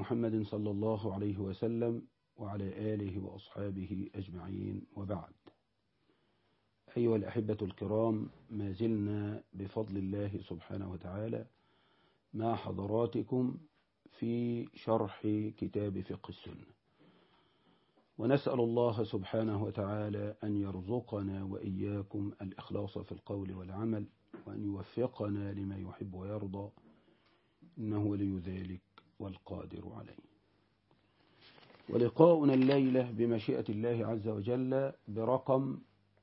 محمد صلى الله عليه وسلم وعلى آله وأصحابه أجمعين وبعد أيها الأحبة الكرام ما زلنا بفضل الله سبحانه وتعالى مع حضراتكم في شرح كتاب فقه السنة ونسأل الله سبحانه وتعالى أن يرزقنا وإياكم الإخلاص في القول والعمل وأن يوفقنا لما يحب ويرضى إنه ولي ذلك والقادر عليه ولقاؤنا الليلة بمشيئة الله عز وجل برقم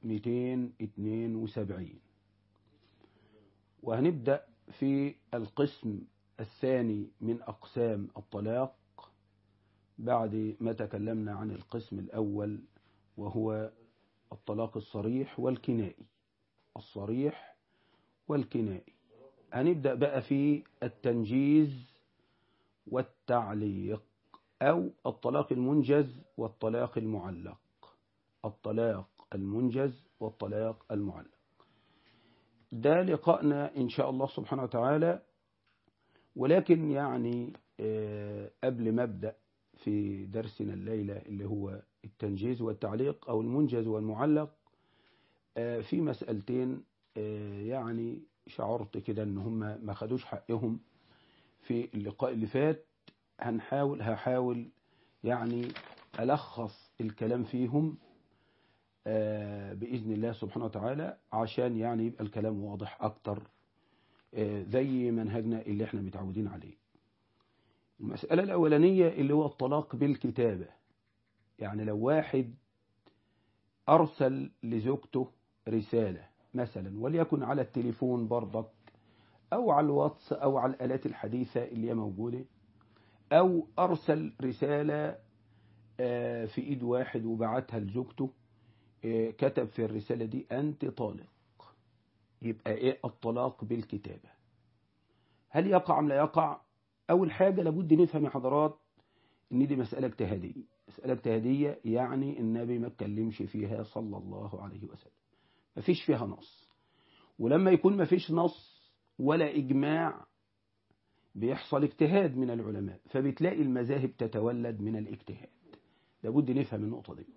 272 وهنبدأ في القسم الثاني من أقسام الطلاق بعد ما تكلمنا عن القسم الأول وهو الطلاق الصريح والكنائي الصريح والكنائي هنبدأ بقى في التنجيز والتعليق أو الطلاق المنجز والطلاق المعلق الطلاق المنجز والطلاق المعلق ده لقاءنا إن شاء الله سبحانه وتعالى ولكن يعني قبل ما أبدأ في درسنا الليلة اللي هو التنجيز والتعليق أو المنجز والمعلق في مسألتين يعني شعرت كده ان هم ما خدوش حقهم في اللقاء اللي فات هنحاول هحاول يعني ألخص الكلام فيهم بإذن الله سبحانه وتعالى عشان يعني يبقى الكلام واضح أكتر زي منهجنا اللي احنا متعودين عليه المسألة الأولانية اللي هو الطلاق بالكتابة يعني لو واحد أرسل لزوجته رسالة مثلا وليكن على التليفون برضك أو على الواتس أو على الآلات الحديثة اللي هي موجودة أو أرسل رسالة في إيد واحد وبعتها لزوجته كتب في الرسالة دي أنت طالق يبقى إيه الطلاق بالكتابة هل يقع أم لا يقع أول حاجة لابد نفهم يا حضرات إن دي مسألة اجتهادية مسألة اجتهادية يعني النبي ما اتكلمش فيها صلى الله عليه وسلم ما فيش فيها نص ولما يكون ما فيش نص ولا إجماع بيحصل اجتهاد من العلماء فبتلاقي المذاهب تتولد من الاجتهاد لابد نفهم النقطة دي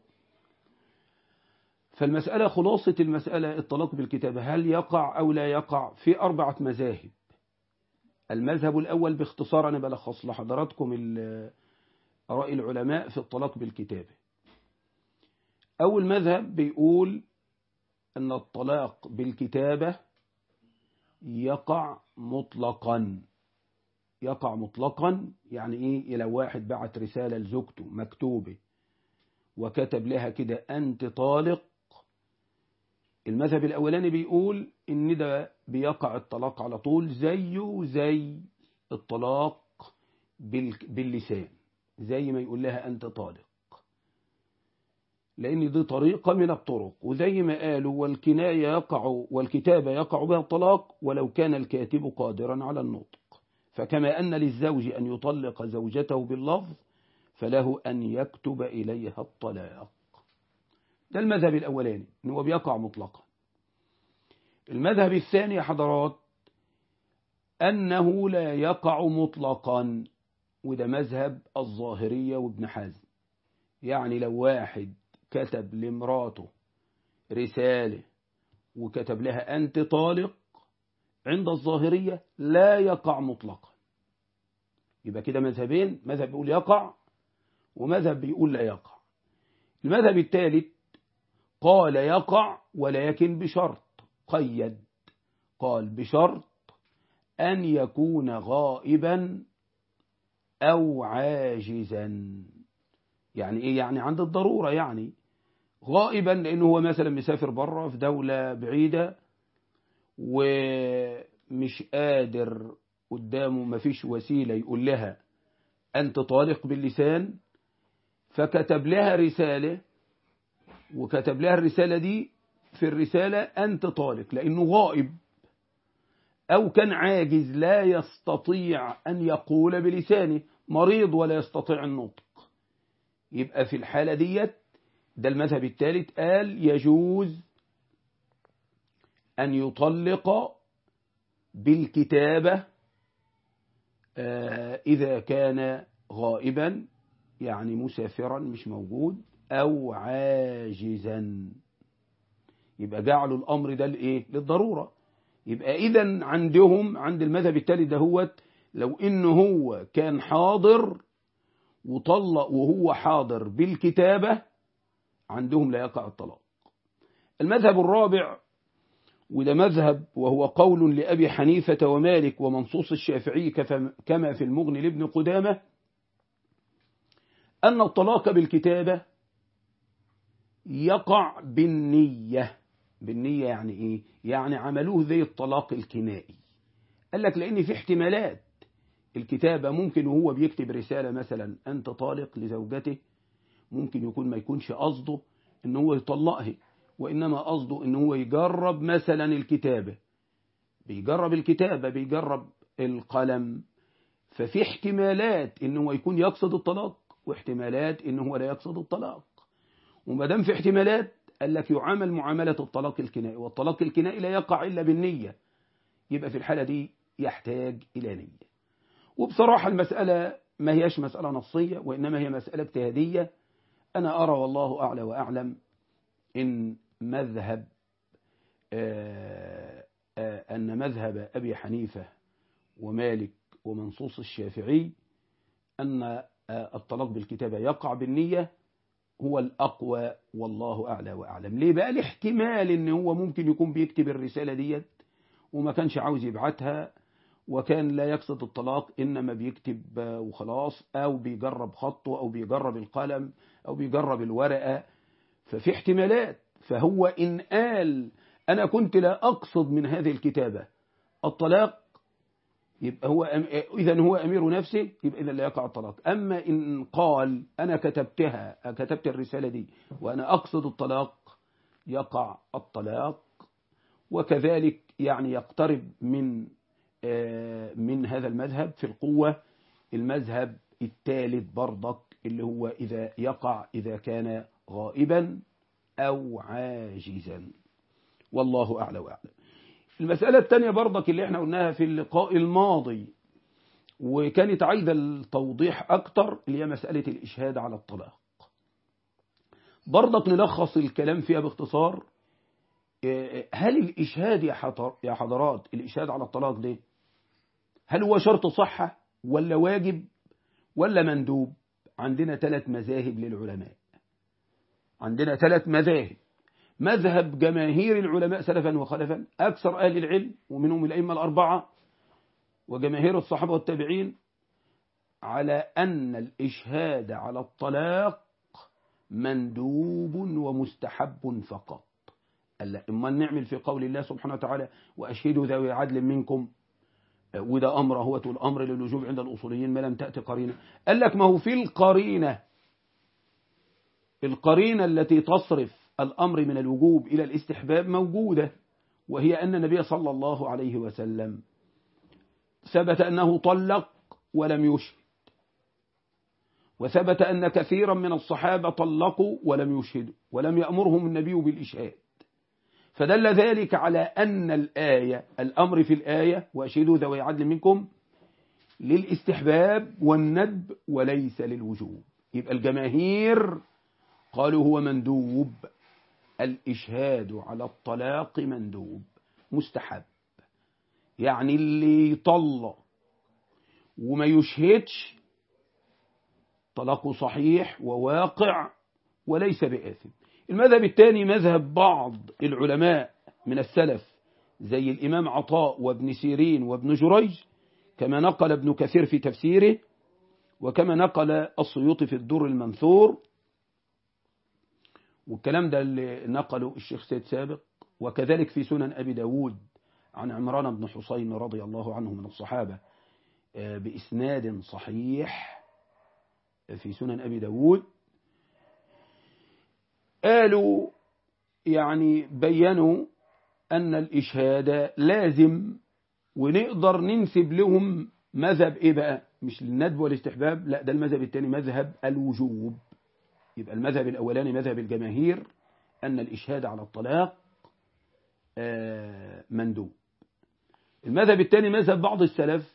فالمسألة خلاصة المسألة الطلاق بالكتابة هل يقع أو لا يقع في أربعة مذاهب المذهب الأول باختصار أنا بلخص لحضراتكم آراء العلماء في الطلاق بالكتابة أول مذهب بيقول أن الطلاق بالكتابة يقع مطلقا يقع مطلقا يعني إيه لو واحد بعت رسالة لزوجته مكتوبة وكتب لها كده أنت طالق المذهب الأولاني بيقول إن ده بيقع الطلاق على طول زيه زي الطلاق باللسان زي ما يقول لها أنت طالق لأن دي طريقة من الطرق وزي ما قالوا والكناية يقع والكتابة يقع بها الطلاق ولو كان الكاتب قادرا على النطق فكما أن للزوج أن يطلق زوجته باللفظ فله أن يكتب إليها الطلاق ده المذهب الأولاني أنه بيقع مطلقا المذهب الثاني يا حضرات أنه لا يقع مطلقا وده مذهب الظاهرية وابن حزم يعني لو واحد كتب لمراته رسالة وكتب لها أنت طالق عند الظاهرية لا يقع مطلقا يبقى كده مذهبين مذهب بيقول يقع ومذهب بيقول لا يقع المذهب الثالث قال يقع ولكن بشرط قيد قال بشرط أن يكون غائبا أو عاجزا يعني إيه يعني عند الضرورة يعني غائبا لأنه هو مثلا مسافر بره في دولة بعيدة ومش قادر قدامه مفيش وسيلة يقول لها أنت طالق باللسان فكتب لها رسالة وكتب لها الرسالة دي في الرسالة أنت طالق لأنه غائب أو كان عاجز لا يستطيع أن يقول بلسانه مريض ولا يستطيع النطق يبقى في الحالة ديت ده المذهب الثالث قال يجوز أن يطلق بالكتابة إذا كان غائبا يعني مسافرا مش موجود أو عاجزا يبقى جعلوا الأمر ده لإيه للضرورة يبقى إذا عندهم عند المذهب التالي ده هو لو إنه هو كان حاضر وطلق وهو حاضر بالكتابة عندهم لا يقع الطلاق المذهب الرابع وده مذهب وهو قول لأبي حنيفة ومالك ومنصوص الشافعي كما في المغني لابن قدامة أن الطلاق بالكتابة يقع بالنية بالنية يعني إيه؟ يعني عملوه زي الطلاق الكنائي قال لك لأن في احتمالات الكتابة ممكن وهو بيكتب رسالة مثلا أنت طالق لزوجته ممكن يكون ما يكونش قصده ان هو يطلقها وإنما قصده ان هو يجرب مثلا الكتابة بيجرب الكتابة بيجرب القلم ففي احتمالات ان هو يكون يقصد الطلاق واحتمالات ان هو لا يقصد الطلاق وما دام في احتمالات قال لك يعامل معاملة الطلاق الكنائي والطلاق الكنائي لا يقع إلا بالنية يبقى في الحالة دي يحتاج إلى نية وبصراحة المسألة ما هيش مسألة نصية وإنما هي مسألة اجتهادية أنا أرى والله أعلى وأعلم إن مذهب آآ آآ أن مذهب أبي حنيفة ومالك ومنصوص الشافعي أن الطلاق بالكتابة يقع بالنية هو الأقوى والله أعلى وأعلم ليه بقى الاحتمال إن هو ممكن يكون بيكتب الرسالة ديت وما كانش عاوز يبعتها وكان لا يقصد الطلاق إنما بيكتب وخلاص أو بيجرب خطه أو بيجرب القلم أو بيجرب الورقة ففي احتمالات فهو إن قال أنا كنت لا أقصد من هذه الكتابة الطلاق يبقى هو أم... إذا هو أمير نفسه يبقى إذا لا يقع الطلاق أما إن قال أنا كتبتها كتبت الرسالة دي وأنا أقصد الطلاق يقع الطلاق وكذلك يعني يقترب من من هذا المذهب في القوة المذهب الثالث برضك اللي هو إذا يقع إذا كان غائبا أو عاجزا والله أعلى وأعلم المسألة الثانية برضك اللي احنا قلناها في اللقاء الماضي وكانت عايزة التوضيح أكتر اللي هي مسألة الإشهاد على الطلاق برضك نلخص الكلام فيها باختصار هل الإشهاد يا حضرات الإشهاد على الطلاق ده هل هو شرط صحة ولا واجب ولا مندوب عندنا ثلاث مذاهب للعلماء عندنا ثلاث مذاهب مذهب جماهير العلماء سلفا وخلفا أكثر أهل العلم ومنهم الأئمة الأربعة وجماهير الصحابة والتابعين على أن الإشهاد على الطلاق مندوب ومستحب فقط قال لا إما نعمل في قول الله سبحانه وتعالى وأشهدوا ذوي عدل منكم وده أمر هو الأمر للوجوب عند الأصوليين ما لم تأتي قرينة قال لك ما هو في القرينة القرينة التي تصرف الأمر من الوجوب إلى الاستحباب موجودة وهي أن النبي صلى الله عليه وسلم ثبت أنه طلق ولم يشهد وثبت أن كثيرا من الصحابة طلقوا ولم يشهدوا ولم يأمرهم النبي بالإشهاد فدل ذلك على أن الآية الأمر في الآية وأشهدوا ذوي عدل منكم للاستحباب والندب وليس للوجوب يبقى الجماهير قالوا هو مندوب الإشهاد على الطلاق مندوب مستحب يعني اللي يطلق وما يشهدش طلاقه صحيح وواقع وليس بآثم المذهب الثاني مذهب بعض العلماء من السلف زي الإمام عطاء وابن سيرين وابن جريج كما نقل ابن كثير في تفسيره وكما نقل السيوطي في الدر المنثور والكلام ده اللي نقله الشيخ سيد سابق وكذلك في سنن أبي داود عن عمران بن حسين رضي الله عنه من الصحابة بإسناد صحيح في سنن أبي داود قالوا يعني بينوا أن الإشهاد لازم ونقدر ننسب لهم مذهب إيه بقى مش للندب والاستحباب لا ده المذهب الثاني مذهب الوجوب يبقى المذهب الأولاني مذهب الجماهير أن الإشهاد على الطلاق مندوب المذهب الثاني مذهب بعض السلف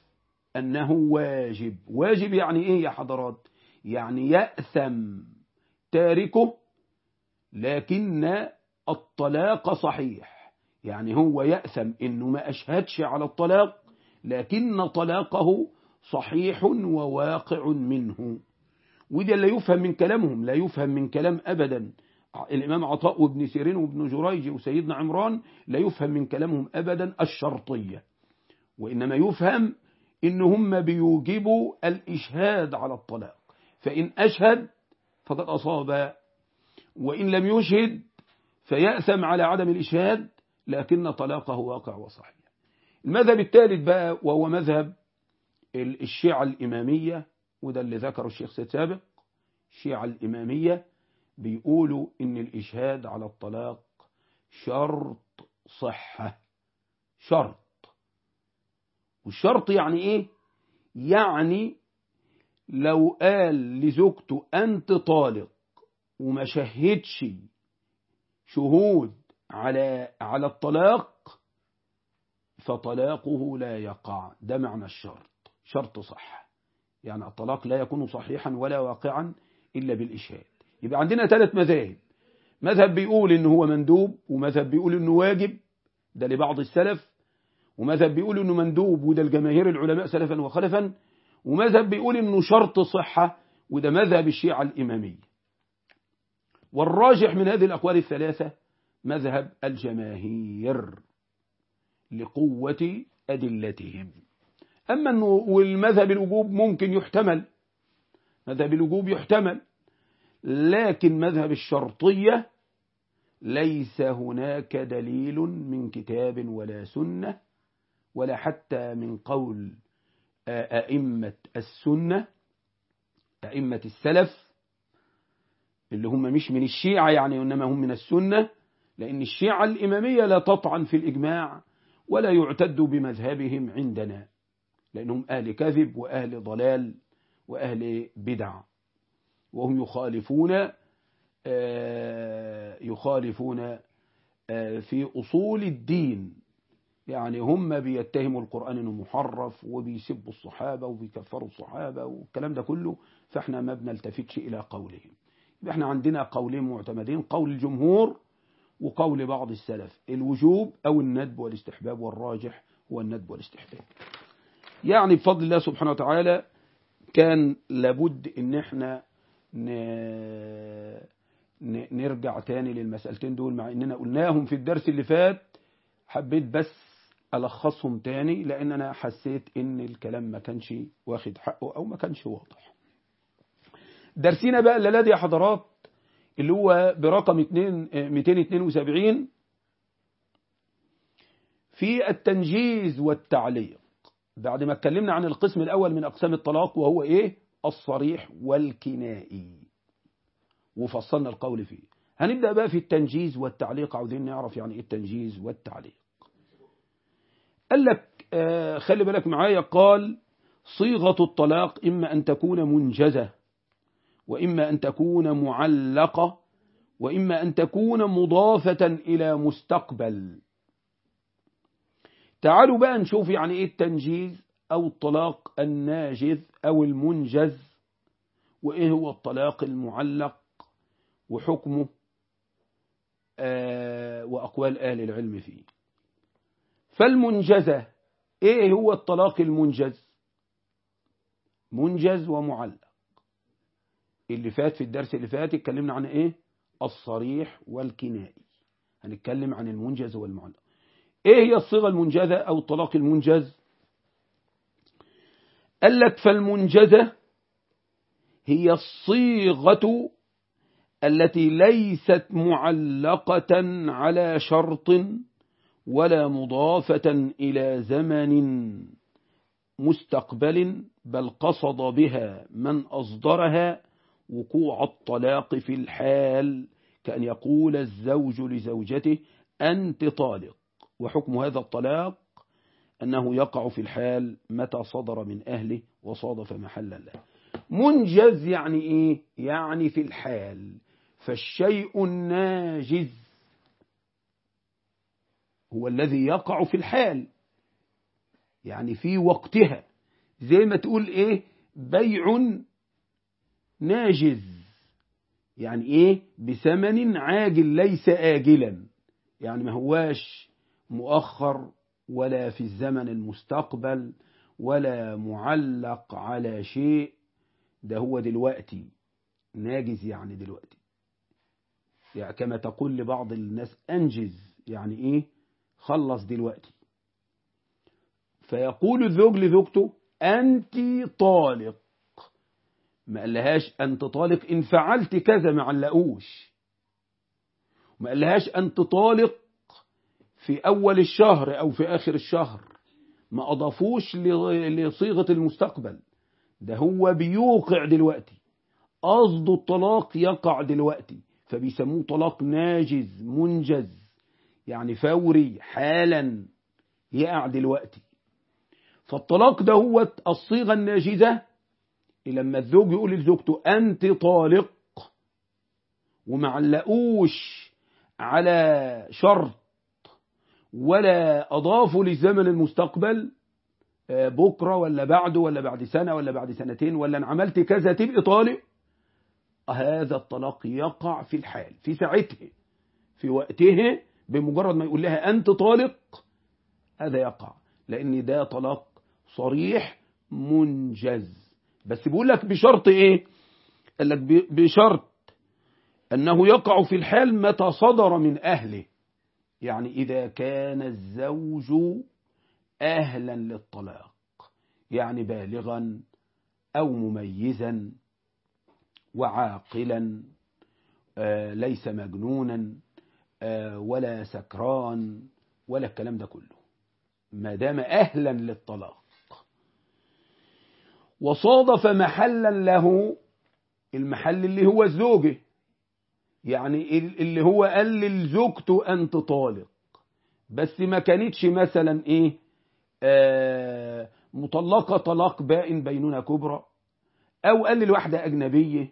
أنه واجب واجب يعني إيه يا حضرات يعني يأثم تاركه لكن الطلاق صحيح يعني هو يأثم إنه ما أشهدش على الطلاق لكن طلاقه صحيح وواقع منه وده لا يفهم من كلامهم لا يفهم من كلام أبدا الإمام عطاء وابن سيرين وابن جريج وسيدنا عمران لا يفهم من كلامهم أبدا الشرطية وإنما يفهم إن هم بيوجبوا الإشهاد على الطلاق فإن أشهد فقد أصاب وإن لم يشهد فيأثم على عدم الإشهاد لكن طلاقه واقع وصحيح المذهب الثالث بقى وهو مذهب الشيعة الإمامية وده اللي ذكره الشيخ سيد سابق الشيعة الإمامية بيقولوا إن الإشهاد على الطلاق شرط صحة شرط والشرط يعني إيه يعني لو قال لزوجته أنت طالق وما شهدش شهود على على الطلاق فطلاقه لا يقع ده معنى الشرط شرط صح يعني الطلاق لا يكون صحيحا ولا واقعا إلا بالإشهاد يبقى عندنا ثلاث مذاهب مذهب بيقول إنه هو مندوب ومذهب بيقول إنه واجب ده لبعض السلف ومذهب بيقول إنه مندوب وده الجماهير العلماء سلفا وخلفا ومذهب بيقول إنه شرط صحة وده مذهب الشيعة الإمامية والراجح من هذه الأقوال الثلاثة مذهب الجماهير لقوة أدلتهم أما أنه والمذهب الوجوب ممكن يحتمل مذهب الوجوب يحتمل لكن مذهب الشرطية ليس هناك دليل من كتاب ولا سنة ولا حتى من قول أئمة السنة أئمة السلف اللي هم مش من الشيعة يعني إنما هم من السنة لأن الشيعة الإمامية لا تطعن في الإجماع ولا يعتد بمذهبهم عندنا لأنهم أهل كذب وأهل ضلال وأهل بدع وهم يخالفون يخالفون في أصول الدين يعني هم بيتهموا القرآن انه محرف وبيسبوا الصحابة وبيكفروا الصحابة والكلام ده كله فاحنا ما بنلتفتش إلى قولهم احنا عندنا قولين معتمدين قول الجمهور وقول بعض السلف الوجوب أو الندب والاستحباب والراجح هو الندب والاستحباب يعني بفضل الله سبحانه وتعالى كان لابد ان احنا نرجع تاني للمسألتين دول مع اننا قلناهم في الدرس اللي فات حبيت بس ألخصهم تاني لأن أنا حسيت إن الكلام ما كانش واخد حقه أو ما كانش واضح درسينا بقى الليلة يا حضرات اللي هو برقم 272 في التنجيز والتعليق بعد ما اتكلمنا عن القسم الأول من أقسام الطلاق وهو إيه الصريح والكنائي وفصلنا القول فيه هنبدأ بقى في التنجيز والتعليق عاوزين نعرف يعني إيه التنجيز والتعليق قال لك آه خلي بالك معايا قال صيغة الطلاق إما أن تكون منجزة وإما أن تكون معلقة وإما أن تكون مضافة إلى مستقبل تعالوا بقى نشوف يعني إيه التنجيز أو الطلاق الناجز أو المنجز وإيه هو الطلاق المعلق وحكمه آه وأقوال أهل العلم فيه فالمنجزة إيه هو الطلاق المنجز منجز ومعلق اللي فات في الدرس اللي فات اتكلمنا عن إيه الصريح والكنائي هنتكلم عن المنجز والمعلق إيه هي الصيغة المنجزة أو الطلاق المنجز قال لك فالمنجزة هي الصيغة التي ليست معلقة على شرط ولا مضافة إلى زمن مستقبل بل قصد بها من أصدرها وقوع الطلاق في الحال كأن يقول الزوج لزوجته أنت طالق وحكم هذا الطلاق أنه يقع في الحال متى صدر من أهله وصادف محل له منجز يعني إيه؟ يعني في الحال فالشيء الناجز هو الذي يقع في الحال يعني في وقتها زي ما تقول ايه بيع ناجز يعني ايه بثمن عاجل ليس آجلا يعني ما هواش مؤخر ولا في الزمن المستقبل ولا معلق على شيء ده هو دلوقتي ناجز يعني دلوقتي يعني كما تقول لبعض الناس أنجز يعني إيه خلص دلوقتي فيقول الزوج لزوجته أنت طالق ما قالهاش أنت طالق إن فعلت كذا ما علقوش ما قالهاش أنت طالق في أول الشهر أو في آخر الشهر ما أضافوش لصيغة المستقبل ده هو بيوقع دلوقتي قصده الطلاق يقع دلوقتي فبيسموه طلاق ناجز منجز يعني فوري حالا يقع دلوقتي فالطلاق ده هو الصيغة الناجزة لما الزوج يقول لزوجته أنت طالق ومعلقوش على شرط ولا أضافوا للزمن المستقبل بكرة ولا بعده ولا بعد سنة ولا بعد سنتين ولا أن عملت كذا تبقى طالق هذا الطلاق يقع في الحال في ساعته في وقته بمجرد ما يقول لها أنت طالق هذا يقع لأن ده طلاق صريح منجز بس بيقول لك بشرط إيه قال لك بشرط أنه يقع في الحال متى صدر من أهله يعني إذا كان الزوج أهلا للطلاق يعني بالغا أو مميزا وعاقلا آه ليس مجنونا آه ولا سكران ولا الكلام ده كله ما دام أهلا للطلاق وصادف محلا له المحل اللي هو الزوجة يعني اللي هو قال لزوجته أنت طالق بس ما كانتش مثلا إيه آه مطلقة طلاق بائن بينونة كبرى أو قال لواحدة أجنبية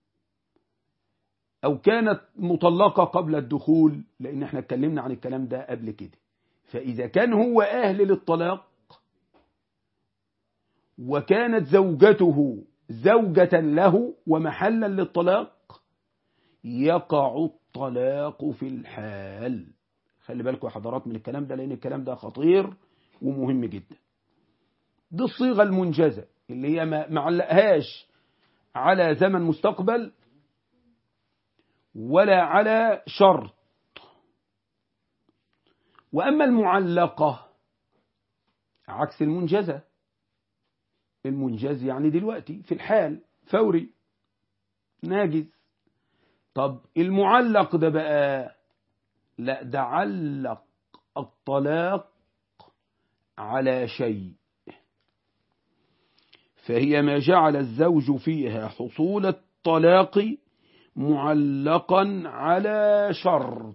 أو كانت مطلقة قبل الدخول لأن احنا اتكلمنا عن الكلام ده قبل كده فإذا كان هو أهل للطلاق وكانت زوجته زوجة له ومحلا للطلاق يقع الطلاق في الحال خلي بالكم يا حضرات من الكلام ده لأن الكلام ده خطير ومهم جدا دي الصيغة المنجزة اللي هي ما علقهاش على زمن مستقبل ولا على شرط وأما المعلقة عكس المنجزة المنجز يعني دلوقتي في الحال فوري ناجز طب المعلق ده بقى لا ده علق الطلاق على شيء فهي ما جعل الزوج فيها حصول الطلاق معلقا على شرط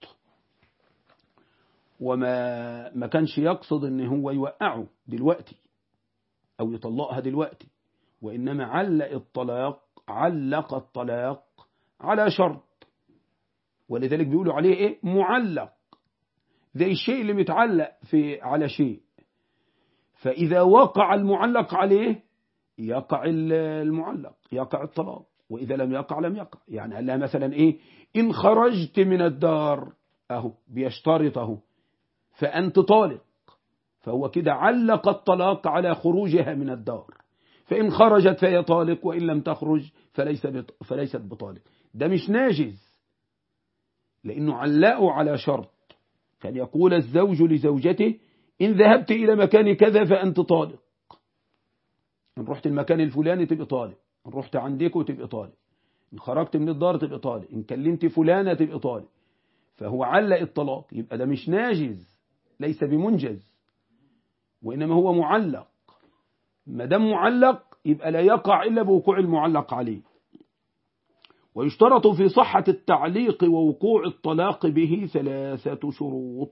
وما ما كانش يقصد ان هو يوقعه دلوقتي او يطلقها دلوقتي وانما علق الطلاق علق الطلاق على شرط ولذلك بيقولوا عليه ايه معلق زي الشيء اللي متعلق في على شيء فإذا وقع المعلق عليه يقع المعلق يقع الطلاق وإذا لم يقع لم يقع يعني قال لها مثلا إيه إن خرجت من الدار أهو بيشترطه فأنت طالق فهو كده علق الطلاق على خروجها من الدار فإن خرجت فهي طالق وإن لم تخرج فليس فليست بطالق ده مش ناجز لأنه علقه على شرط كان يقول الزوج لزوجته إن ذهبت إلى مكان كذا فأنت طالق إن رحت المكان الفلاني تبقى طالق إن رحت عندك تبقى طالق إن خرجت من الدار تبقى طالق إن كلمت فلانة تبقى طالق فهو علق الطلاق يبقى ده مش ناجز ليس بمنجز وإنما هو معلق ما دام معلق يبقى لا يقع إلا بوقوع المعلق عليه ويشترط في صحة التعليق ووقوع الطلاق به ثلاثة شروط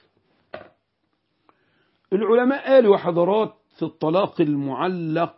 العلماء قالوا حضرات في الطلاق المعلق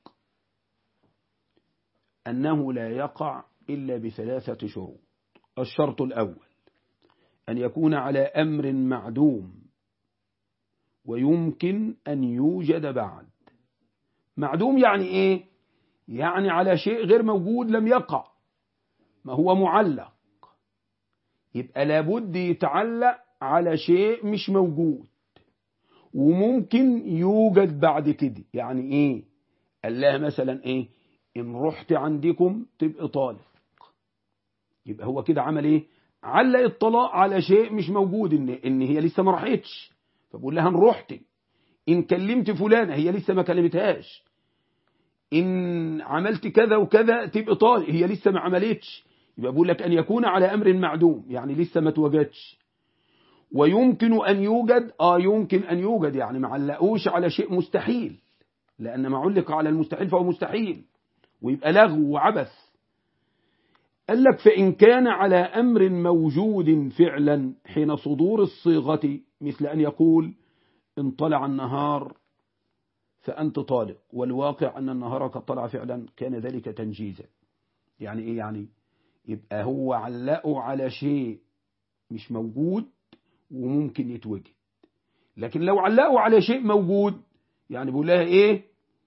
أنه لا يقع إلا بثلاثة شروط الشرط الأول أن يكون على أمر معدوم ويمكن أن يوجد بعد معدوم يعني إيه يعني على شيء غير موجود لم يقع ما هو معلق يبقى لابد يتعلق على شيء مش موجود وممكن يوجد بعد كده يعني ايه قال لها مثلا ايه ان رحت عندكم تبقى طالق يبقى هو كده عمل ايه علق الطلاق على شيء مش موجود ان ان هي لسه ما راحتش فبقول لها ان رحت ان كلمت فلانه هي لسه ما كلمتهاش ان عملت كذا وكذا تبقى طالق هي لسه ما عملتش يبقى بقول لك ان يكون على امر معدوم يعني لسه ما توجدش ويمكن أن يوجد آه يمكن أن يوجد يعني ما علقوش على شيء مستحيل لأن ما علق على المستحيل فهو مستحيل ويبقى لغو وعبث قال لك فإن كان على أمر موجود فعلا حين صدور الصيغة مثل أن يقول إن طلع النهار فأنت طالق والواقع أن النهار قد طلع فعلا كان ذلك تنجيزا يعني إيه يعني يبقى هو علقه على شيء مش موجود وممكن يتوجد لكن لو علقوا على شيء موجود يعني بيقول لها ايه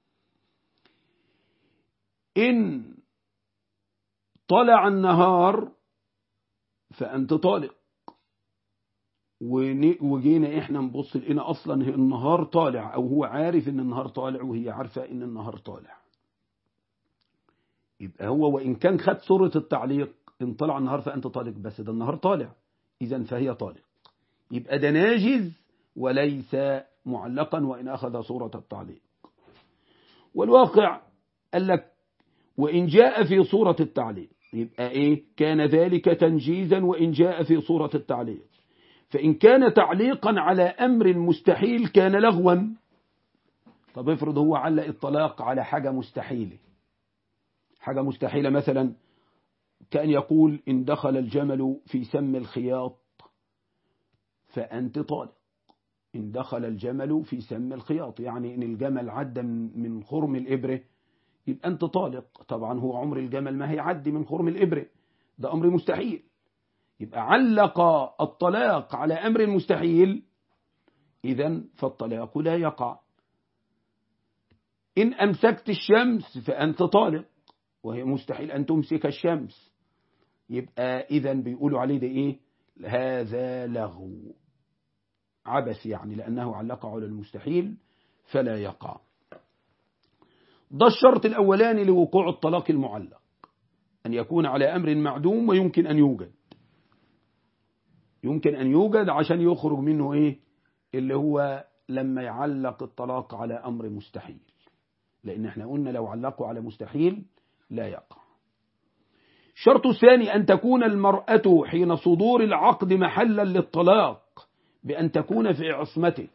ان طلع النهار فانت طالق وجينا احنا نبص لقينا اصلا النهار طالع او هو عارف ان النهار طالع وهي عارفه ان النهار طالع يبقى هو وان كان خد صوره التعليق ان طلع النهار فانت طالق بس ده النهار طالع اذا فهي طالق يبقى ده ناجز وليس معلقا وإن أخذ صورة التعليق والواقع قال لك وإن جاء في صورة التعليق يبقى إيه كان ذلك تنجيزا وإن جاء في صورة التعليق فإن كان تعليقا على أمر مستحيل كان لغوا طب افرض هو علق الطلاق على حاجة مستحيلة حاجة مستحيلة مثلا كان يقول إن دخل الجمل في سم الخياط فأنت طالق إن دخل الجمل في سم الخياط يعني إن الجمل عدى من خرم الإبرة يبقى أنت طالق طبعا هو عمر الجمل ما هيعدي من خرم الإبرة ده أمر مستحيل يبقى علق الطلاق على أمر مستحيل إذا فالطلاق لا يقع إن أمسكت الشمس فأنت طالق وهي مستحيل أن تمسك الشمس يبقى إذا بيقولوا عليه ده إيه هذا لغو عبث يعني لأنه علق على المستحيل فلا يقع ده الشرط الأولاني لوقوع الطلاق المعلق أن يكون على أمر معدوم ويمكن أن يوجد يمكن أن يوجد عشان يخرج منه إيه اللي هو لما يعلق الطلاق على أمر مستحيل لأن احنا قلنا لو علقوا على مستحيل لا يقع الشرط الثاني أن تكون المرأة حين صدور العقد محلا للطلاق بأن تكون في عصمته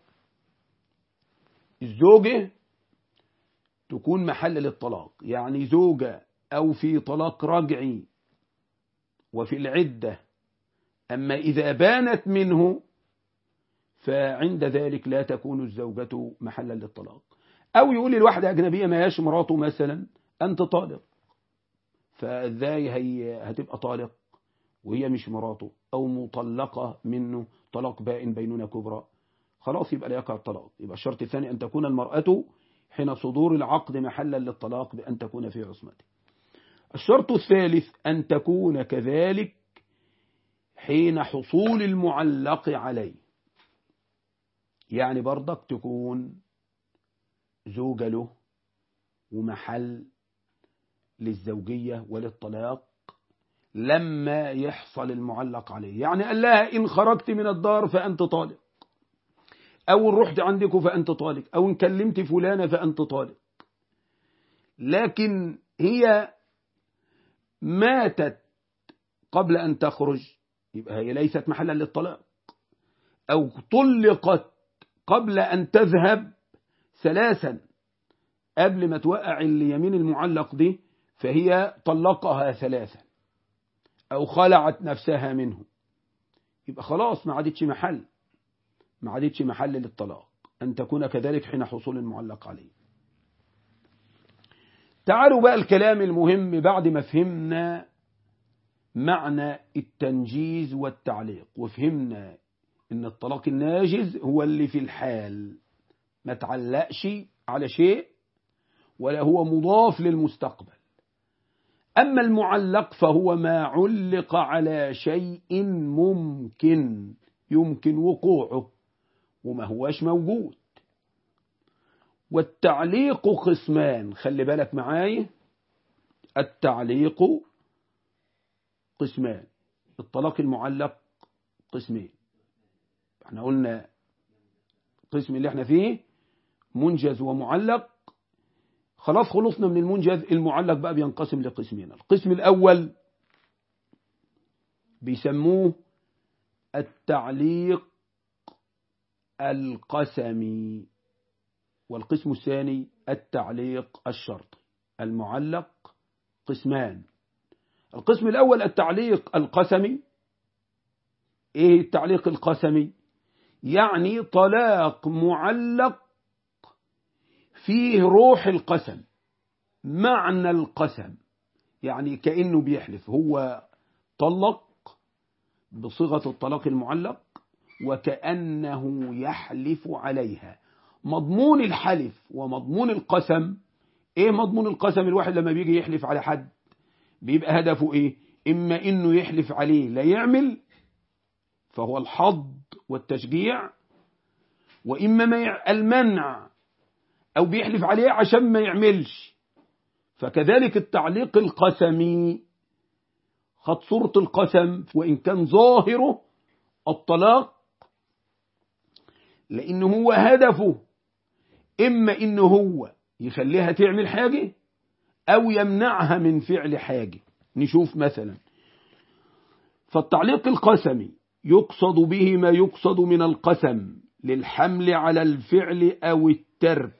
الزوجة تكون محل للطلاق يعني زوجة أو في طلاق رجعي وفي العدة أما إذا بانت منه فعند ذلك لا تكون الزوجة محلا للطلاق أو يقول للواحدة أجنبية ما هياش مراته مثلا أنت طالق فازاي هي هتبقى طالق وهي مش مراته أو مطلقة منه طلاق بائن بينونة كبرى خلاص يبقى لا يقع الطلاق يبقى الشرط الثاني أن تكون المرأة حين صدور العقد محلا للطلاق بأن تكون في عصمته الشرط الثالث أن تكون كذلك حين حصول المعلق عليه يعني برضك تكون زوجة له ومحل للزوجية وللطلاق لما يحصل المعلق عليه يعني قال لها إن خرجت من الدار فأنت طالق أو إن رحت عندك فأنت طالق أو إن كلمت فلانة فأنت طالق لكن هي ماتت قبل أن تخرج يبقى هي ليست محلا للطلاق أو طلقت قبل أن تذهب ثلاثا قبل ما توقع اليمين المعلق دي فهي طلقها ثلاثا أو خلعت نفسها منه يبقى خلاص ما عادتش محل ما عادتش محل للطلاق أن تكون كذلك حين حصول المعلق عليه تعالوا بقى الكلام المهم بعد ما فهمنا معنى التنجيز والتعليق وفهمنا ان الطلاق الناجز هو اللي في الحال ما تعلقش على شيء ولا هو مضاف للمستقبل أما المعلق فهو ما علق على شيء ممكن يمكن وقوعه وما هواش موجود والتعليق قسمان خلي بالك معايا التعليق قسمان الطلاق المعلق قسمين احنا قلنا القسم اللي احنا فيه منجز ومعلق خلاص خلصنا من المنجز المعلق بقى بينقسم لقسمين القسم الأول بيسموه التعليق القسمي والقسم الثاني التعليق الشرطي المعلق قسمان القسم الأول التعليق القسمي إيه التعليق القسمي يعني طلاق معلق فيه روح القسم معنى القسم يعني كأنه بيحلف هو طلق بصيغة الطلاق المعلق وكأنه يحلف عليها مضمون الحلف ومضمون القسم ايه مضمون القسم الواحد لما بيجي يحلف على حد بيبقى هدفه ايه اما انه يحلف عليه لا يعمل فهو الحظ والتشجيع واما ما المنع او بيحلف عليه عشان ما يعملش فكذلك التعليق القسمي خد صورة القسم وإن كان ظاهره الطلاق لأنه هو هدفه إما إنه هو يخليها تعمل حاجة أو يمنعها من فعل حاجة نشوف مثلا فالتعليق القسمي يقصد به ما يقصد من القسم للحمل على الفعل أو الترك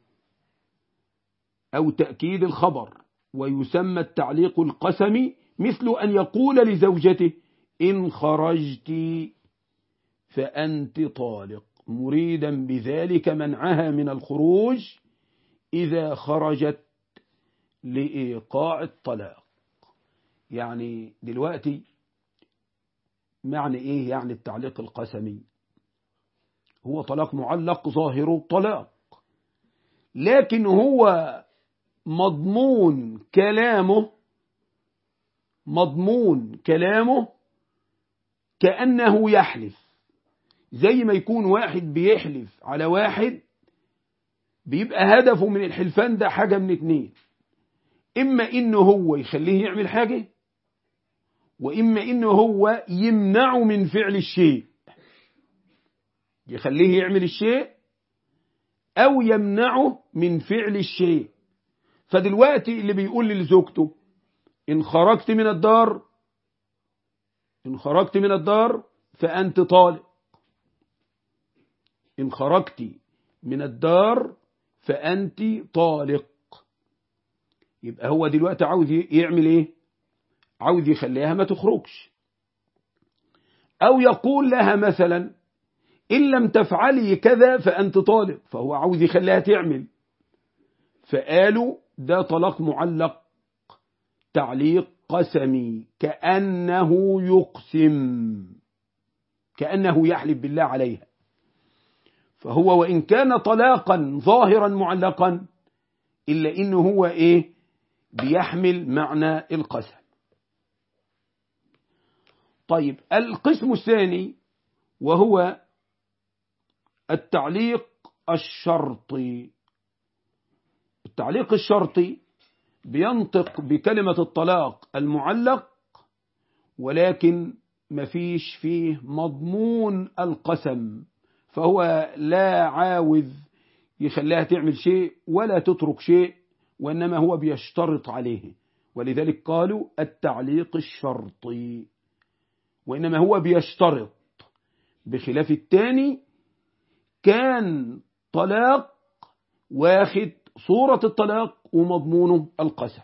أو تأكيد الخبر ويسمى التعليق القسمي مثل أن يقول لزوجته إن خرجت فأنت طالق مريدا بذلك منعها من الخروج إذا خرجت لإيقاع الطلاق يعني دلوقتي معنى إيه يعني التعليق القسمي هو طلاق معلق ظاهر الطلاق لكن هو مضمون كلامه مضمون كلامه كأنه يحلف زي ما يكون واحد بيحلف على واحد بيبقى هدفه من الحلفان ده حاجة من اتنين إما إنه هو يخليه يعمل حاجة وإما إنه هو يمنعه من فعل الشيء يخليه يعمل الشيء أو يمنعه من فعل الشيء فدلوقتي اللي بيقول لزوجته إن خرجت من الدار إن خرجت من الدار فأنت طالق إن خرجت من الدار فأنت طالق يبقى هو دلوقتي عاوز يعمل إيه عاوز يخليها ما تخرجش أو يقول لها مثلا إن لم تفعلي كذا فأنت طالق فهو عاوز يخليها تعمل فقالوا ده طلاق معلق تعليق قسمي كأنه يقسم كأنه يحلف بالله عليها فهو وإن كان طلاقا ظاهرا معلقا إلا إنه هو إيه بيحمل معنى القسم طيب القسم الثاني وهو التعليق الشرطي التعليق الشرطي بينطق بكلمة الطلاق المعلق ولكن مفيش فيه مضمون القسم فهو لا عاوز يخليها تعمل شيء ولا تترك شيء وإنما هو بيشترط عليه ولذلك قالوا التعليق الشرطي وإنما هو بيشترط بخلاف الثاني كان طلاق واخد صورة الطلاق ومضمونه القسم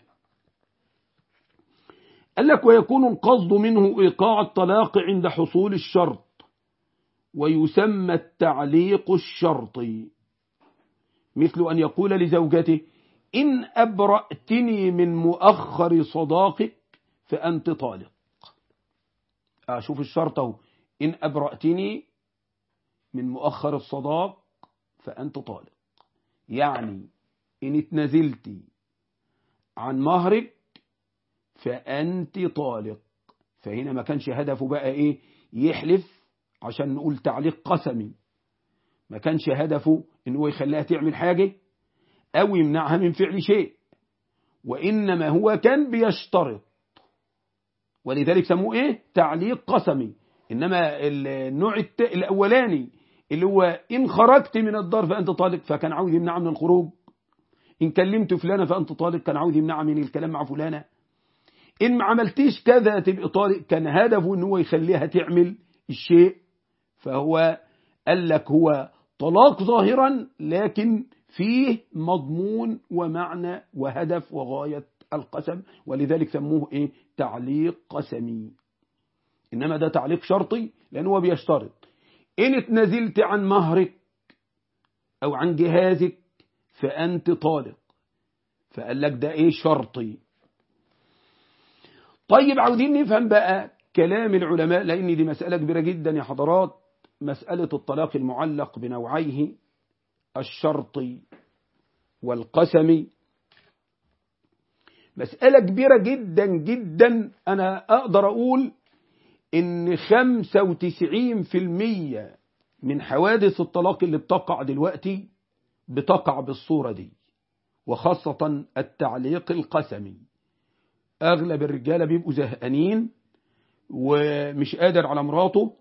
قال لك ويكون القصد منه إيقاع الطلاق عند حصول الشرط ويسمى التعليق الشرطي مثل أن يقول لزوجته إن أبرأتني من مؤخر صداقك فأنت طالق أشوف الشرط اهو إن أبرأتني من مؤخر الصداق فأنت طالق يعني إن اتنزلت عن مهرك فأنت طالق فهنا ما كانش هدفه بقى إيه يحلف عشان نقول تعليق قسمي ما كانش هدفه إن هو يخليها تعمل حاجة أو يمنعها من فعل شيء وإنما هو كان بيشترط ولذلك سموه إيه تعليق قسمي إنما النوع الأولاني اللي هو إن خرجت من الدار فأنت طالق فكان عاوز يمنع من الخروج إن كلمت فلانة فأنت طالق كان عاوز يمنع من الكلام مع فلانة إن ما عملتيش كذا تبقى طالق كان هدفه إن هو يخليها تعمل الشيء فهو قال لك هو طلاق ظاهرا لكن فيه مضمون ومعنى وهدف وغاية القسم ولذلك سموه إيه تعليق قسمي إنما ده تعليق شرطي لأنه هو بيشترط إن اتنزلت عن مهرك أو عن جهازك فأنت طالق فقال لك ده إيه شرطي طيب عاوزين نفهم بقى كلام العلماء لأن دي مسألة كبيرة جدا يا حضرات مسألة الطلاق المعلق بنوعيه الشرطي والقسمي مسألة كبيرة جدا جدا أنا أقدر أقول إن 95% من حوادث الطلاق اللي بتقع دلوقتي بتقع بالصورة دي وخاصة التعليق القسمي أغلب الرجالة بيبقوا زهقانين ومش قادر على مراته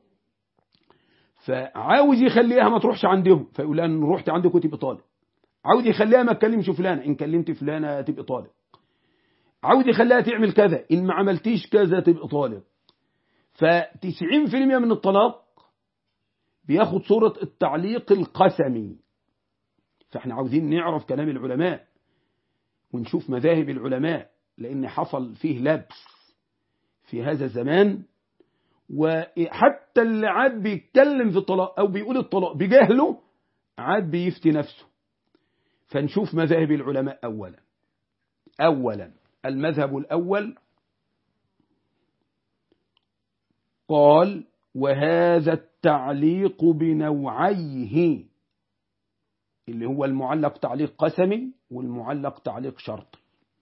فعاوز يخليها ما تروحش عندهم فيقول لها ان رحت عندكم تبقى طالق عاوز يخليها ما تكلمش فلانة ان كلمت فلانة تبقى طالق عاوز يخليها تعمل كذا ان ما عملتيش كذا تبقى طالق ف90% من الطلاق بياخد صورة التعليق القسمي فاحنا عاوزين نعرف كلام العلماء ونشوف مذاهب العلماء لان حصل فيه لبس في هذا الزمان وحتى اللي عاد بيتكلم في الطلاق أو بيقول الطلاق بجهله عاد بيفتي نفسه فنشوف مذاهب العلماء أولا أولا المذهب الأول قال وهذا التعليق بنوعيه اللي هو المعلق تعليق قسمي والمعلق تعليق شرطي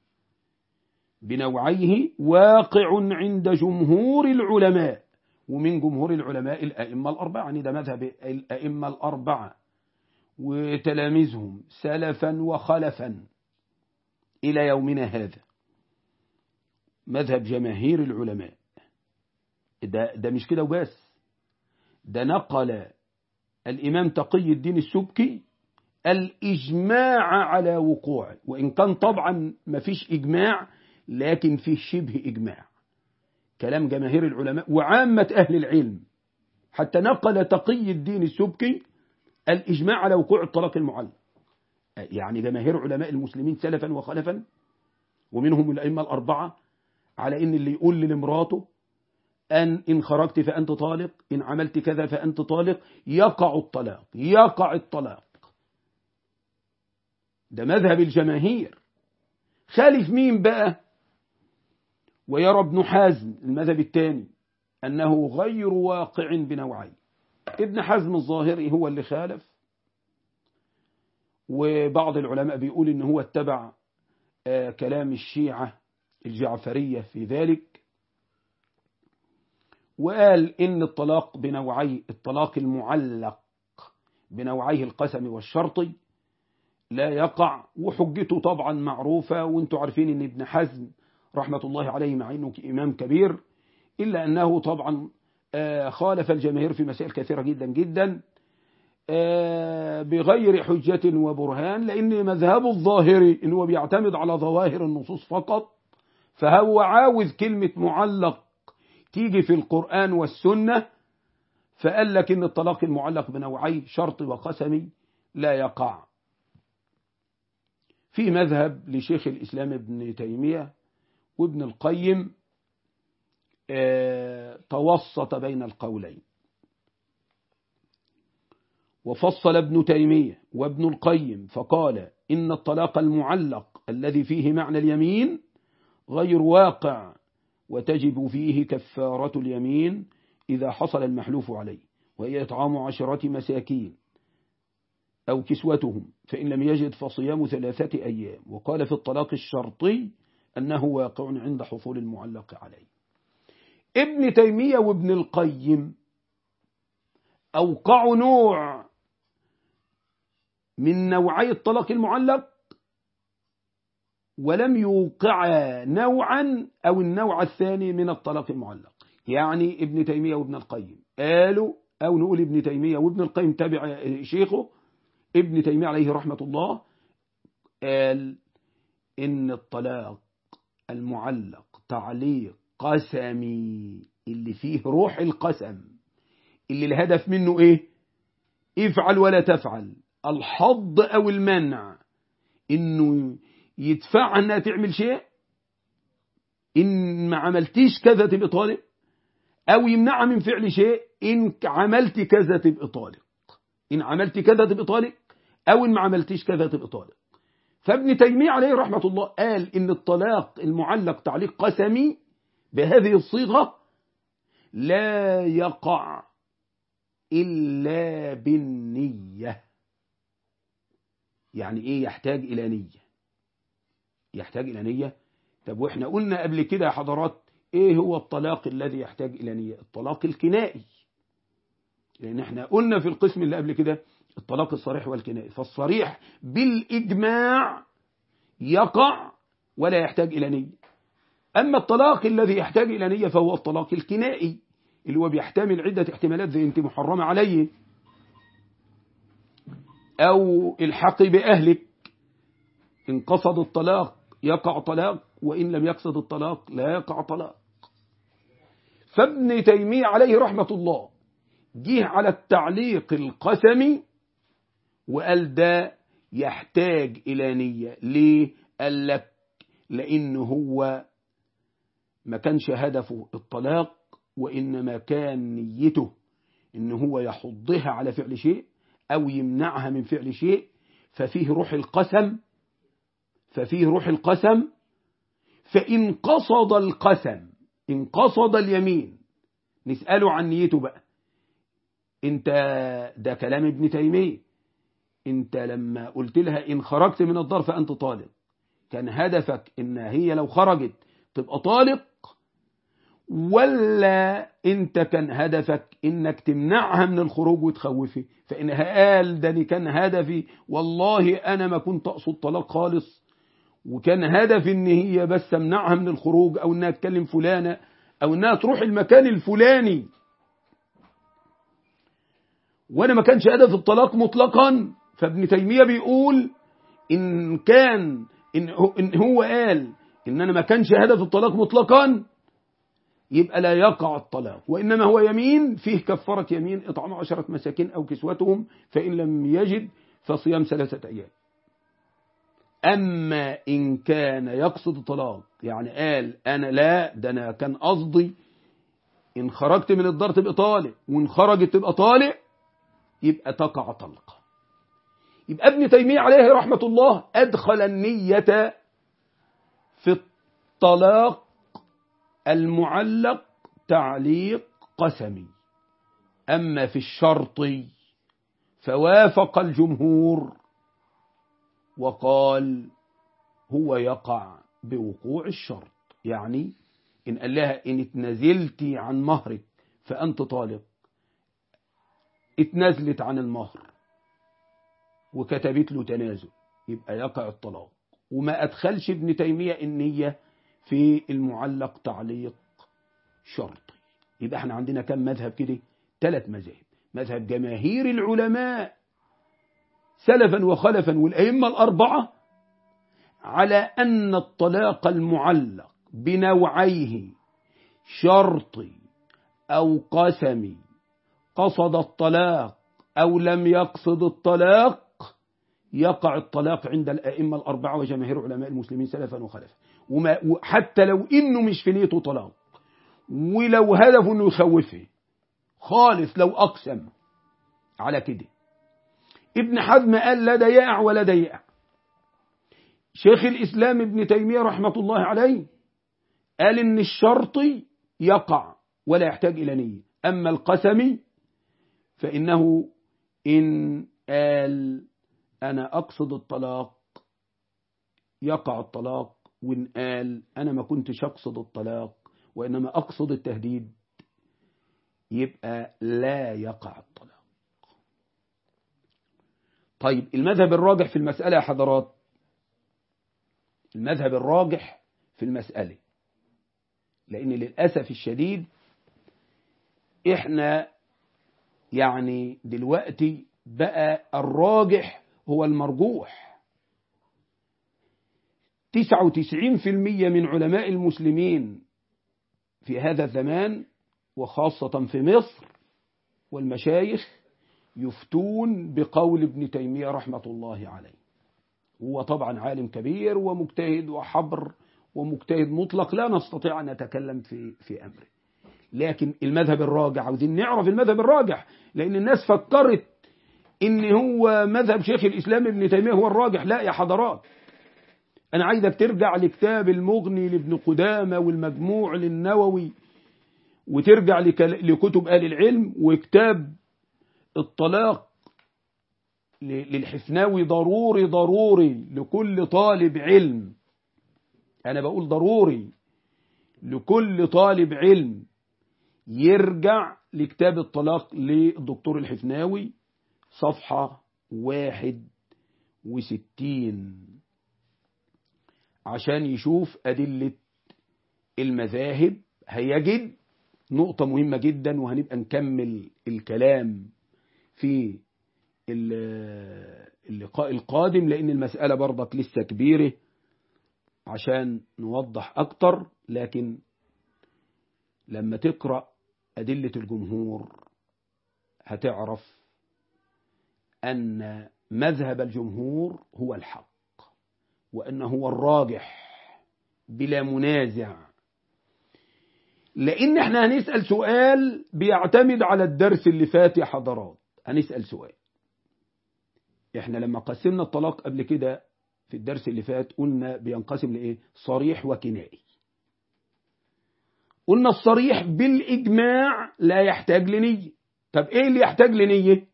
بنوعيه واقع عند جمهور العلماء ومن جمهور العلماء الأئمة الأربعة يعني ده مذهب الأئمة الأربعة وتلاميذهم سلفا وخلفا إلى يومنا هذا مذهب جماهير العلماء ده, ده مش كده وبس ده نقل الإمام تقي الدين السبكي الإجماع على وقوعه وإن كان طبعا ما فيش إجماع لكن فيه شبه إجماع كلام جماهير العلماء وعامة أهل العلم حتى نقل تقي الدين السبكي الإجماع على وقوع الطلاق المعلق يعني جماهير علماء المسلمين سلفا وخلفا ومنهم الأئمة الأربعة على إن اللي يقول لمراته أن إن خرجت فأنت طالق إن عملت كذا فأنت طالق يقع الطلاق يقع الطلاق ده مذهب الجماهير خالف مين بقى ويرى ابن حزم المذهب الثاني أنه غير واقع بنوعين ابن حزم الظاهري هو اللي خالف وبعض العلماء بيقول إن هو اتبع كلام الشيعة الجعفرية في ذلك وقال إن الطلاق بنوعي الطلاق المعلق بنوعيه القسم والشرطي لا يقع وحجته طبعا معروفة وانتم عارفين ان ابن حزم رحمة الله عليه مع انه امام كبير الا انه طبعا خالف الجماهير في مسائل كثيرة جدا جدا بغير حجة وبرهان لان مذهب الظاهري انه بيعتمد على ظواهر النصوص فقط فهو عاوز كلمة معلق تيجي في القرآن والسنة فقال لك ان الطلاق المعلق بنوعيه شرط وقسمي لا يقع في مذهب لشيخ الإسلام ابن تيمية وابن القيم توسط بين القولين وفصل ابن تيمية وابن القيم فقال إن الطلاق المعلق الذي فيه معنى اليمين غير واقع وتجب فيه كفارة اليمين إذا حصل المحلوف عليه وهي إطعام عشرة مساكين أو كسوتهم فإن لم يجد فصيام ثلاثة أيام وقال في الطلاق الشرطي أنه واقع عند حصول المعلق عليه ابن تيمية وابن القيم أوقعوا نوع من نوعي الطلاق المعلق ولم يوقع نوعا أو النوع الثاني من الطلاق المعلق يعني ابن تيمية وابن القيم قالوا أو نقول ابن تيمية وابن القيم تبع شيخه ابن تيمية عليه رحمة الله قال إن الطلاق المعلق تعليق قسمي اللي فيه روح القسم اللي الهدف منه ايه افعل ولا تفعل الحظ او المنع انه يدفعها انها تعمل شيء ان ما عملتيش كذا تبقى طالق او يمنعها من فعل شيء ان عملت كذا تبقى طالق ان عملت كذا تبقى طالق او ان ما عملتيش كذا تبقى طالق فابن تيمية عليه رحمة الله قال ان الطلاق المعلق تعليق قسمي بهذه الصيغة لا يقع إلا بالنية يعني إيه يحتاج إلى نية يحتاج إلى نية طب وإحنا قلنا قبل كده يا حضرات إيه هو الطلاق الذي يحتاج إلى نية الطلاق الكنائي لأن إحنا قلنا في القسم اللي قبل كده الطلاق الصريح والكنائي فالصريح بالإجماع يقع ولا يحتاج إلى نية أما الطلاق الذي يحتاج إلى نية فهو الطلاق الكنائي اللي هو بيحتمل عدة احتمالات زي أنت محرمة عليه أو الحقي بأهلك إن قصد الطلاق يقع طلاق وإن لم يقصد الطلاق لا يقع طلاق فابن تيمية عليه رحمة الله جه على التعليق القسمي وقال ده يحتاج إلى نية ليه؟ قال لك لأنه هو ما كانش هدفه الطلاق وإنما كان نيته إن هو يحضها على فعل شيء أو يمنعها من فعل شيء ففيه روح القسم ففيه روح القسم فإن قصد القسم إن قصد اليمين نسأله عن نيته بقى انت ده كلام ابن تيمية انت لما قلت لها إن خرجت من الدار فأنت طالق كان هدفك إن هي لو خرجت تبقى طالق ولا انت كان هدفك انك تمنعها من الخروج وتخوفي فانها قال ده كان هدفي والله انا ما كنت اقصد طلاق خالص وكان هدفي ان هي بس امنعها من الخروج او انها تكلم فلانة او انها تروح المكان الفلاني وانا ما كانش هدف الطلاق مطلقا فابن تيمية بيقول ان كان ان هو قال ان انا ما كانش هدف الطلاق مطلقا يبقى لا يقع الطلاق وإنما هو يمين فيه كفارة يمين إطعام عشرة مساكين أو كسوتهم فإن لم يجد فصيام ثلاثة أيام أما إن كان يقصد الطلاق يعني قال أنا لا ده أنا كان قصدي إن خرجت من الدار تبقى طالق وإن خرجت تبقى طالق يبقى تقع طلقة يبقى ابن تيمية عليه رحمة الله أدخل النية في الطلاق المعلق تعليق قسمي أما في الشرط فوافق الجمهور وقال هو يقع بوقوع الشرط يعني إن قال لها إن اتنزلتي عن مهرك فأنت طالق اتنزلت عن المهر وكتبت له تنازل يبقى يقع الطلاق وما أدخلش ابن تيمية النية في المعلق تعليق شرطي يبقى احنا عندنا كم مذهب كده ثلاث مذاهب مذهب جماهير العلماء سلفا وخلفا والأئمة الأربعة على أن الطلاق المعلق بنوعيه شرطي أو قسمي قصد الطلاق أو لم يقصد الطلاق يقع الطلاق عند الأئمة الأربعة وجماهير علماء المسلمين سلفا وخلفا وما وحتى لو إنه مش في نيته طلاق ولو هدفه إنه يخوفه خالص لو أقسم على كده ابن حزم قال لا ده يقع ولا ده يقع شيخ الإسلام ابن تيمية رحمة الله عليه قال إن الشرطي يقع ولا يحتاج إلى نية أما القسمي فإنه إن قال أنا أقصد الطلاق يقع الطلاق وإن قال أنا ما كنتش أقصد الطلاق وإنما أقصد التهديد يبقى لا يقع الطلاق طيب المذهب الراجح في المسألة يا حضرات المذهب الراجح في المسألة لأن للأسف الشديد إحنا يعني دلوقتي بقى الراجح هو المرجوح 99% من علماء المسلمين في هذا الزمان وخاصة في مصر والمشايخ يفتون بقول ابن تيمية رحمة الله عليه هو طبعا عالم كبير ومجتهد وحبر ومجتهد مطلق لا نستطيع أن نتكلم في في أمره لكن المذهب الراجح عاوزين نعرف المذهب الراجح لأن الناس فكرت إن هو مذهب شيخ الإسلام ابن تيمية هو الراجح لا يا حضرات أنا عايزك ترجع لكتاب المغني لابن قدامة والمجموع للنووي وترجع لكتب آل العلم وكتاب الطلاق للحفناوي ضروري ضروري لكل طالب علم أنا بقول ضروري لكل طالب علم يرجع لكتاب الطلاق للدكتور الحفناوي صفحة واحد وستين عشان يشوف أدلة المذاهب هيجد نقطة مهمة جدا وهنبقى نكمل الكلام في اللقاء القادم لأن المسألة برضك لسه كبيرة عشان نوضح أكتر لكن لما تقرأ أدلة الجمهور هتعرف أن مذهب الجمهور هو الحق وأنه هو الراجح بلا منازع لأن احنا هنسأل سؤال بيعتمد على الدرس اللي فات يا حضرات هنسأل سؤال احنا لما قسمنا الطلاق قبل كده في الدرس اللي فات قلنا بينقسم لإيه صريح وكنائي قلنا الصريح بالإجماع لا يحتاج لنية طب إيه اللي يحتاج لنية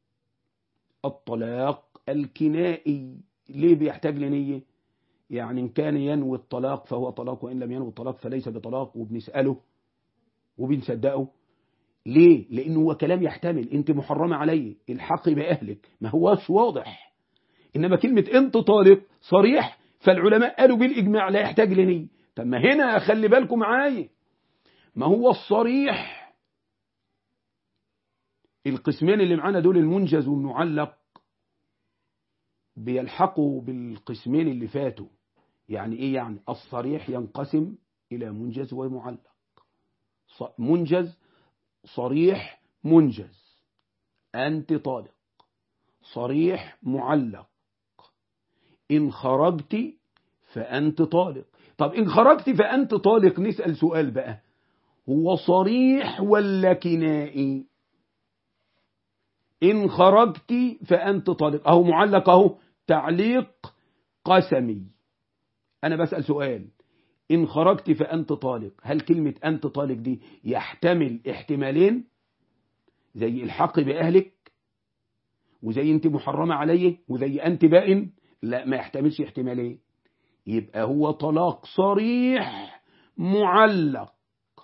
الطلاق الكنائي ليه بيحتاج لنية يعني إن كان ينوي الطلاق فهو طلاق وإن لم ينوي الطلاق فليس بطلاق وبنسأله وبنصدقه ليه لأنه هو كلام يحتمل أنت محرمة علي الحق بأهلك ما هوش واضح إنما كلمة أنت طالق صريح فالعلماء قالوا بالإجماع لا يحتاج لنية طب ما هنا خلي بالكم معايا ما هو الصريح القسمين اللي معانا دول المنجز والمعلق بيلحقوا بالقسمين اللي فاتوا يعني ايه يعني الصريح ينقسم الى منجز ومعلق منجز صريح منجز انت طالق صريح معلق ان خرجت فانت طالق طب ان خرجت فانت طالق نسأل سؤال بقى هو صريح ولا كنائي إن خرجت فأنت طالق أهو معلق أهو تعليق قسمي أنا بسأل سؤال إن خرجت فأنت طالق هل كلمة أنت طالق دي يحتمل احتمالين زي الحق بأهلك وزي أنت محرمة عليه وزي أنت بائن لا ما يحتملش احتمالين يبقى هو طلاق صريح معلق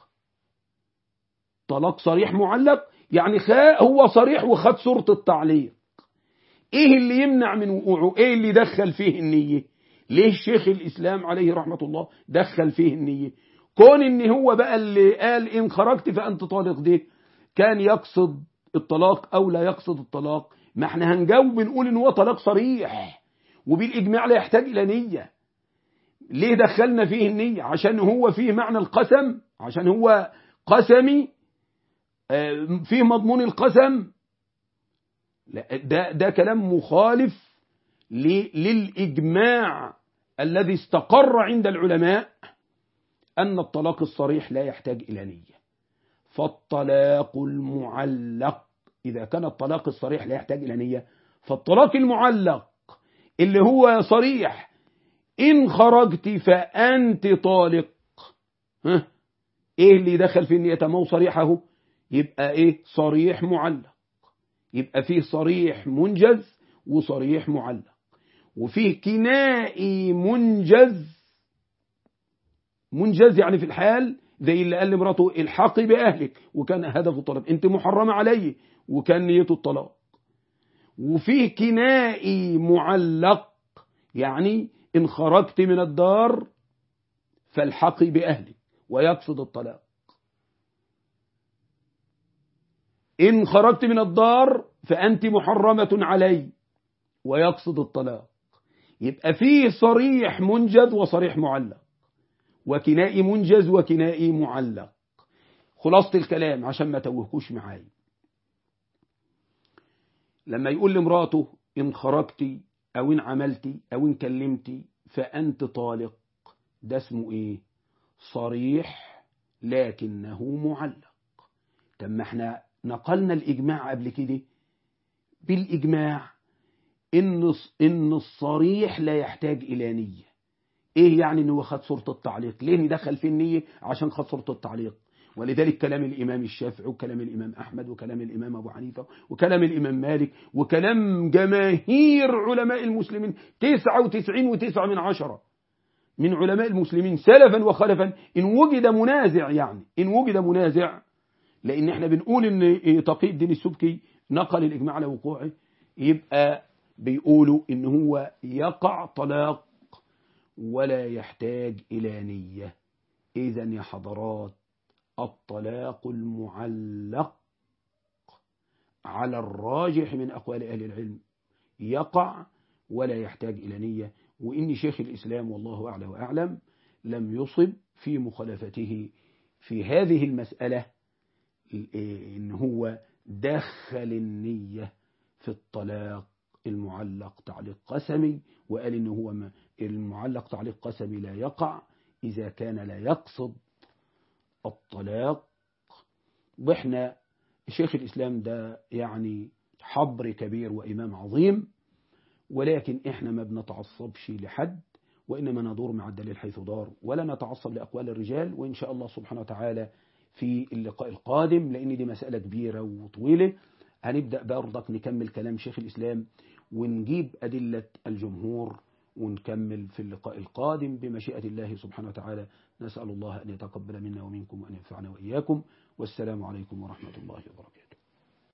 طلاق صريح معلق يعني هو صريح وخد صورة التعليق ايه اللي يمنع من وقوعه ايه اللي دخل فيه النية ليه شيخ الاسلام عليه رحمة الله دخل فيه النية كون ان هو بقى اللي قال ان خرجت فانت طالق ده كان يقصد الطلاق او لا يقصد الطلاق ما احنا هنجاوب نقول ان هو طلاق صريح وبالاجماع لا يحتاج الى نية ليه دخلنا فيه النية عشان هو فيه معنى القسم عشان هو قسمي فيه مضمون القسم لا ده ده كلام مخالف للإجماع الذي استقر عند العلماء أن الطلاق الصريح لا يحتاج إلى نية فالطلاق المعلق إذا كان الطلاق الصريح لا يحتاج إلى نية فالطلاق المعلق اللي هو صريح إن خرجت فأنت طالق ها إيه اللي دخل في النية ما هو صريحه يبقى ايه صريح معلق يبقى فيه صريح منجز وصريح معلق وفيه كنائي منجز منجز يعني في الحال زي اللي قال لمراته الحقي بأهلك وكان هدف الطلب انت محرمة علي وكان نيته الطلاق وفيه كنائي معلق يعني إن خرجت من الدار فالحقي بأهلك ويقصد الطلاق إن خرجت من الدار فأنت محرمة علي ويقصد الطلاق يبقى فيه صريح منجز وصريح معلق وكنائي منجز وكنائي معلق خلاصة الكلام عشان ما توهكوش معايا لما يقول لمراته إن خرجتي أو إن عملتي أو إن كلمتي فأنت طالق ده اسمه إيه صريح لكنه معلق طب ما احنا نقلنا الإجماع قبل كده بالإجماع إن إن الصريح لا يحتاج إلى نية إيه يعني إن هو خد صورة التعليق ليه ندخل في النية عشان خد صورة التعليق ولذلك كلام الإمام الشافعي وكلام الإمام أحمد وكلام الإمام أبو حنيفة وكلام الإمام مالك وكلام جماهير علماء المسلمين تسعة وتسعين وتسعة من عشرة من علماء المسلمين سلفا وخلفا إن وجد منازع يعني إن وجد منازع لأن احنا بنقول إن تقي الدين السبكي نقل الإجماع على وقوعه يبقى بيقولوا إن هو يقع طلاق ولا يحتاج إلى نية إذا يا حضرات الطلاق المعلق على الراجح من أقوال أهل العلم يقع ولا يحتاج إلى نية وإن شيخ الإسلام والله أعلى وأعلم لم يصب في مخالفته في هذه المسألة إن هو دخل النية في الطلاق المعلق تعليق قسمي وقال إن هو المعلق تعليق قسمي لا يقع إذا كان لا يقصد الطلاق وإحنا شيخ الإسلام ده يعني حبر كبير وإمام عظيم ولكن إحنا ما بنتعصبش لحد وإنما ندور مع الدليل حيث دار ولا نتعصب لأقوال الرجال وإن شاء الله سبحانه وتعالى في اللقاء القادم لأن دي مسألة كبيرة وطويلة هنبدأ برضك نكمل كلام شيخ الإسلام ونجيب أدلة الجمهور ونكمل في اللقاء القادم بمشيئة الله سبحانه وتعالى نسأل الله أن يتقبل منا ومنكم وأن ينفعنا وإياكم والسلام عليكم ورحمة الله وبركاته